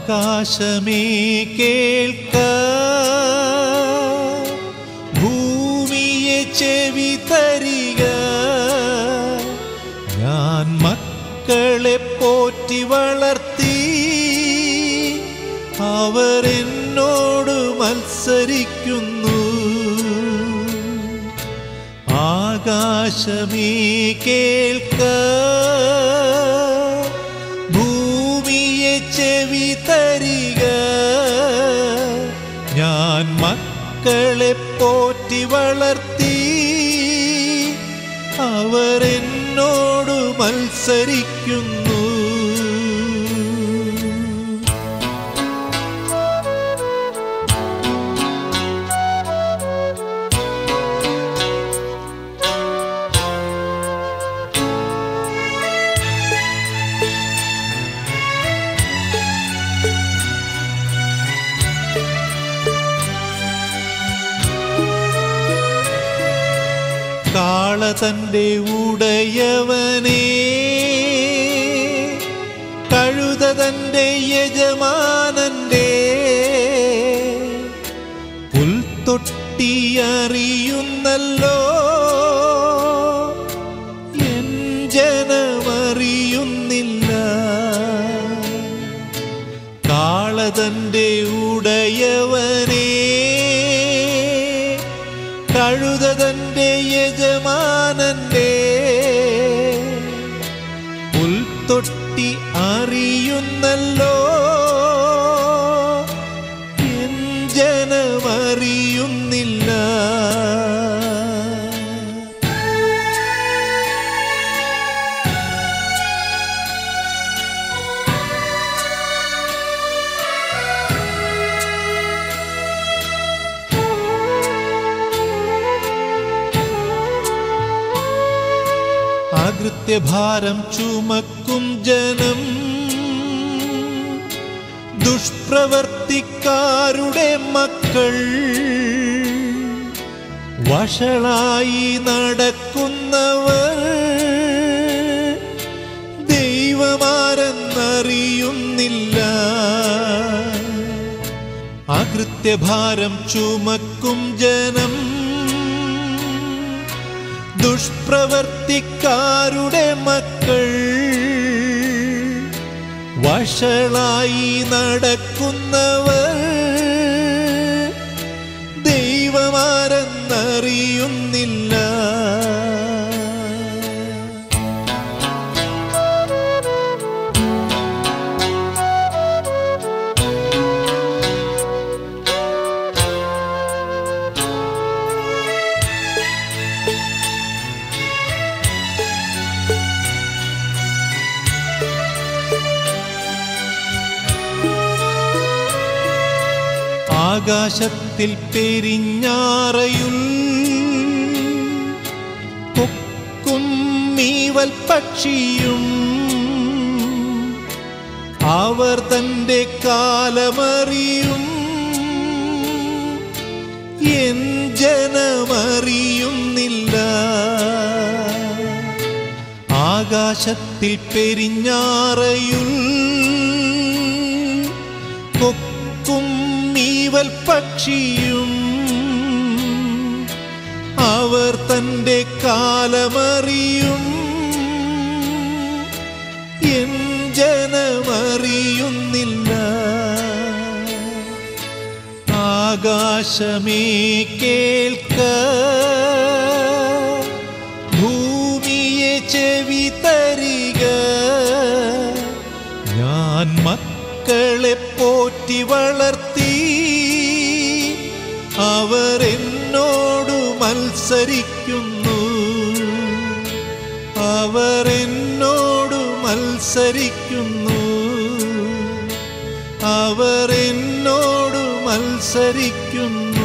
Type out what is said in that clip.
ആകാശമേ കേൾക്ക ഭൂമിയെ ചെവി തരിക ഞാൻ മക്കളെ പോറ്റി വളർത്തി അവരെന്നോട് മത്സരിക്കുന്നു ആകാശമേ കേൾക്ക ഭൂമിയെ ചെവി തരിക ഞാൻ മക്കളെ പോറ്റി വളർത്തി അവരെന്നോട് മത്സരിക്കുന്നു കാള തന്റെ ഉടയവനെ കഴുത തന്റെ യജമാനന്റെ പുൽത്തൊട്ടി അറിയുന്നല്ലോ എൻ ജനമറിയുന്നില്ല കാളതന്റെ ഉടയവനെ കഴുതതന്റെ യജമാനന്റെ പുൽത്തൊട്ടി അറിയുന്നല്ലോ എൻ ജനമറിയുന്നില്ല അകൃത്യഭാരം ചുമക്കും ജനം ദുഷ്പ്രവർത്തിക്കാരുടെ മക്കൾ വഷളായി നടക്കുന്നവർ ദൈവമാരെന്നറിയുന്നില്ല അകൃത്യഭാരം ചുമക്കും ജനം ദുഷ്പ്രവർത്തിക്കാരുടെ മക്കൾ വഷളായി നടക്കുന്നവർ ദൈവമാരെന്നറിയുന്നില്ല ആകാശത്തിൽ പെരിഞ്ഞാറയുൽ കൊക്കും മീവൽ പക്ഷിയും അവർ തന്റെ കാലമറിയും എൻ ജനമറിയുന്നില്ല ആകാശത്തിൽ പെരിഞ്ഞാറയുൽ കൊക്കും മീവൽ പക്ഷിയും അവർ തന്റെ കാലമറിയും എൻ ജനമറിയുന്നില്ല ആകാശമേ കേൾക്ക ഭൂമിയെ ചെവി തരിക ഞാൻ മക്കളെ പോറ്റി വളർത്തി അവരെന്നോട് മത്സരിക്കുന്നു അവരെന്നോട് മത്സരിക്കുന്നു അവരെന്നോട് മത്സരിക്കുന്നു